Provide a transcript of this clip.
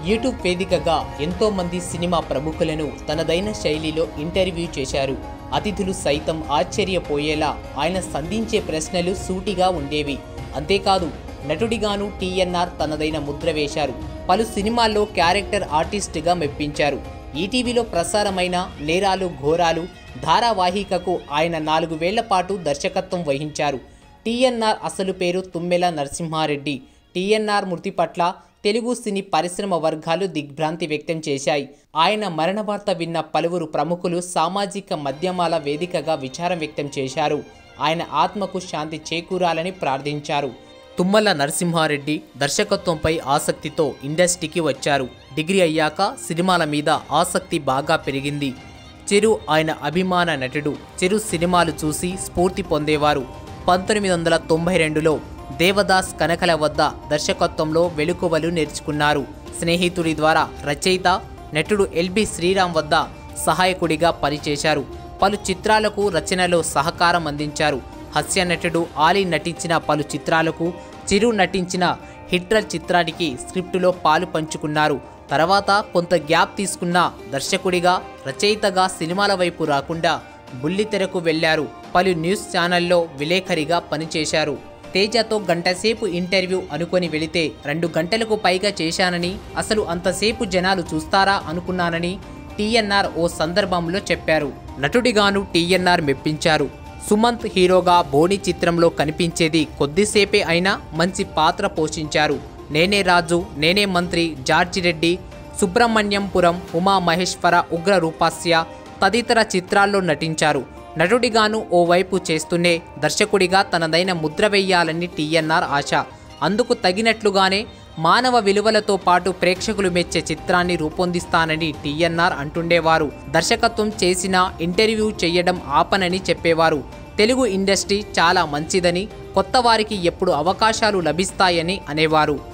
YouTube వేదికగా ఎంతో మంది సినిమా ప్రముఖులను తనదైన శైలిలో ఇంటర్వ్యూ చేశారు అతిథులు సైతం ఆశ్చర్యపోయేలా ఆయన సంధించే ప్రశ్నలు సూటిగా ఉండేవి అంతేకాదు నటుడిగాను టీఎన్ఆర్ తనదైన ముద్ర వేశారు పలు సినిమాల్లో క్యారెక్టర్ ఆర్టిస్ట్గా మెప్పించారు ఈటీవీలో ప్రసారమైన నేరాలు ఘోరాలు ధారావాహికకు ఆయన నాలుగు వేళ్ల పాటు దర్శకత్వం వహించారు టీఎన్ఆర్ అసలు పేరు తుమ్మెల నరసింహారెడ్డి టీఎన్ఆర్ మృతి పట్ల తెలుగు సినీ పరిశ్రమ వర్గాలు దిగ్భ్రాంతి వ్యక్తం చేశాయి ఆయన మరణ వార్త విన్న పలువురు ప్రముఖులు సామాజిక మాధ్యమాల వేదికగా విచారం వ్యక్తం చేశారు ఆయన ఆత్మకు శాంతి చేకూరాలని ప్రార్థించారు తుమ్మల నరసింహారెడ్డి దర్శకత్వంపై ఆసక్తితో ఇండస్ట్రీకి వచ్చారు డిగ్రీ అయ్యాక సినిమాల మీద ఆసక్తి బాగా పెరిగింది చిరు ఆయన అభిమాన నటుడు చిరు సినిమాలు చూసి స్ఫూర్తి పొందేవారు పంతొమ్మిది వందల తొంభై రెండులో దేవదాస్ కనకల వద్ద దర్శకత్వంలో వెలుకువలు నేర్చుకున్నారు స్నేహితుడి ద్వారా రచయిత నటుడు ఎల్బి శ్రీరామ్ వద్ద సహాయకుడిగా పనిచేశారు పలు చిత్రాలకు రచనలో సహకారం అందించారు హాస్య నటుడు ఆలీ నటించిన పలు చిత్రాలకు చిరు నటించిన హిట్రల్ చిత్రానికి స్క్రిప్టులో పాలు పంచుకున్నారు తర్వాత కొంత గ్యాప్ తీసుకున్న దర్శకుడిగా రచయితగా సినిమాల వైపు రాకుండా బుల్లితెరకు వెళ్లారు పలు న్యూస్ ఛానల్లో విలేఖరిగా పనిచేశారు తేజతో గంటసేపు ఇంటర్వ్యూ అనుకొని వెళితే రెండు గంటలకు పైగా చేశానని అసలు అంతసేపు జనాలు చూస్తారా అనుకున్నానని టీఎన్ఆర్ ఓ సందర్భంలో చెప్పారు నటుడిగాను టీఎన్ఆర్ మెప్పించారు సుమంత్ హీరోగా బోని చిత్రంలో కనిపించేది కొద్దిసేపే అయినా మంచి పాత్ర పోషించారు నేనే రాజు నేనే మంత్రి జార్జి రెడ్డి సుబ్రహ్మణ్యంపురం ఉమా మహేశ్వర ఉగ్ర రూపాస్య తదితర చిత్రాల్లో నటించారు నటుడిగాను ఓవైపు చేస్తూనే దర్శకుడిగా తనదైన ముద్ర వేయాలని టీఎన్ఆర్ ఆశ అందుకు తగినట్లుగానే మానవ విలువలతో పాటు ప్రేక్షకులు మెచ్చే చిత్రాన్ని రూపొందిస్తానని టీఎన్ఆర్ అంటుండేవారు దర్శకత్వం చేసిన ఇంటర్వ్యూ చేయడం ఆపనని చెప్పేవారు తెలుగు ఇండస్ట్రీ చాలా మంచిదని కొత్త వారికి ఎప్పుడు అవకాశాలు లభిస్తాయని అనేవారు